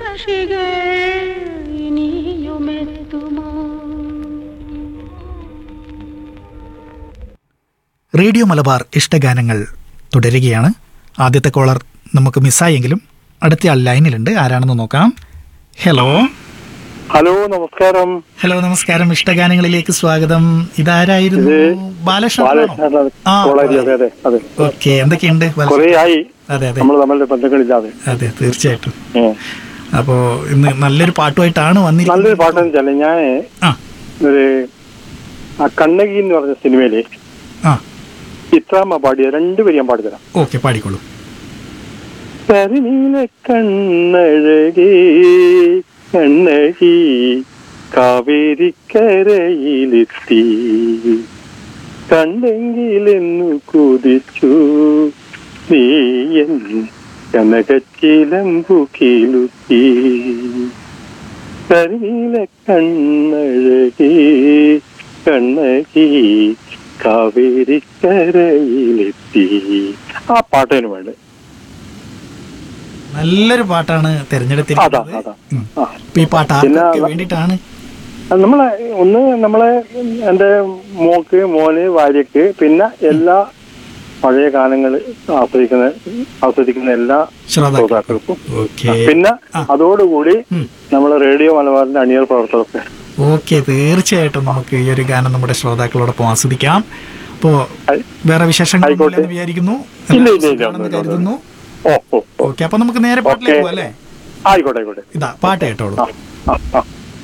കക്ഷികൾ ഇനിയുമെത്തുമോ റേഡിയോ മലബാർ ഇഷ്ടഗാനങ്ങൾ തുടരുകയാണ് ആദ്യത്തെ കോളർ നമുക്ക് മിസ്സായെങ്കിലും അടുത്ത ആൾ ലൈനിലുണ്ട് ആരാണെന്ന് നോക്കാം ഹലോ ഹലോ നമസ്കാരം ഹലോ നമസ്കാരം ഇഷ്ടഗാനങ്ങളിലേക്ക് സ്വാഗതം ഇതാരായിരുന്നു ബാലകൃഷ്ണനാണോ ബാലകൃഷ്ണൻ ആ കോളേജ് അതെ അതെ അതെ ഓക്കെ എന്തൊക്കെയുണ്ട് ബാല- കുറെ ആയി അതെ അതെ നമ്മൾ തമ്മിൽ ബന്ധങ്ങളില്ലാതെ അതെ തീർച്ചയായിട്ടും ഉം. അപ്പോ ഇന്ന് നല്ലൊരു പാട്ടുമായിട്ടാണ് വന്നിരിക്കുന്നത് നല്ലൊരു പാട്ടെന്ന് വെച്ചാല് ഞാൻ ആ ഒരു ആ കണ്ണകി എന്ന് പറഞ്ഞ സിനിമയില് ആ ചിത്രാമ്മ പാടിയ രണ്ടുപേരും ഞാൻ പാടിത്തരാം ഓക്കെ പാടിക്കോളൂ കരിനീല കണ്ണഴകേ കണ്ണകി കാവേരിക്കരയിലെത്തി കണ്ടെങ്കിലെന്നു കൊതിച്ചു നീയൻ കനകച്ചിലമ്പു കീലുത്തി കരിനീല കണ്ണഴകേ കണ്ണകി കാവേരിക്കരയിലെത്തി ആ പാട്ടിന് വേണ്ടി നല്ലൊരു പാട്ടാണ് അതാ തിരഞ്ഞെടുത്തിരിക്കുന്നത് അതാ ഉം. ആ അപ്പൊ ഈ പാട്ട് പിന്നെ ആർക്കൊക്കെ അവ- വേണ്ടിയിട്ടാണ് അത് നമ്മളെ ഒന്ന് നമ്മളെ എന്റെ മോക്ക് മോന് ഭാര്യക്ക് പിന്നെ എല്ലാ പഴയ ഗാനങ്ങൾ ആസ്വദിക്കുന്ന ആസ്വദിക്കുന്ന എല്ലാ ശ്രോതാക്കൾ ശ്രോതാക്കൾക്കും ഓക്കെ പിന്നെ ആ. അതോടുകൂടി ഉം. നമ്മളെ റേഡിയോ മലബാറിന്റെ അണിയർ പ്രവർത്തകർക്ക് ഓക്കെ തീർച്ചയായിട്ടും നമുക്ക് ഈ ഒരു ഗാനം നമ്മുടെ ശ്രോതാക്കളോടൊപ്പം ആസ്വദിക്കാം അപ്പോ ആയി- വേറെ വിശേഷങ്ങൾ ആയിക്കോട്ടെ. വിചാരിക്കുന്നു ഇല്ല, ഇല്ല, ഇല്ല, സുഖമാണെന്ന് ഒന്നുമില്ല, കരുതുന്നു ഓ ഓ ഓ ഓക്കെ അപ്പൊ നമുക്ക് നേരെ പാട്ടിലേക്ക് ഓക്കെ. പോവാം അല്ലേ ആയിക്കോട്ടെ ആയിക്കോട്ടെ ഇതാ പാട്ട് കേട്ടോളൂ ആ ആ ആ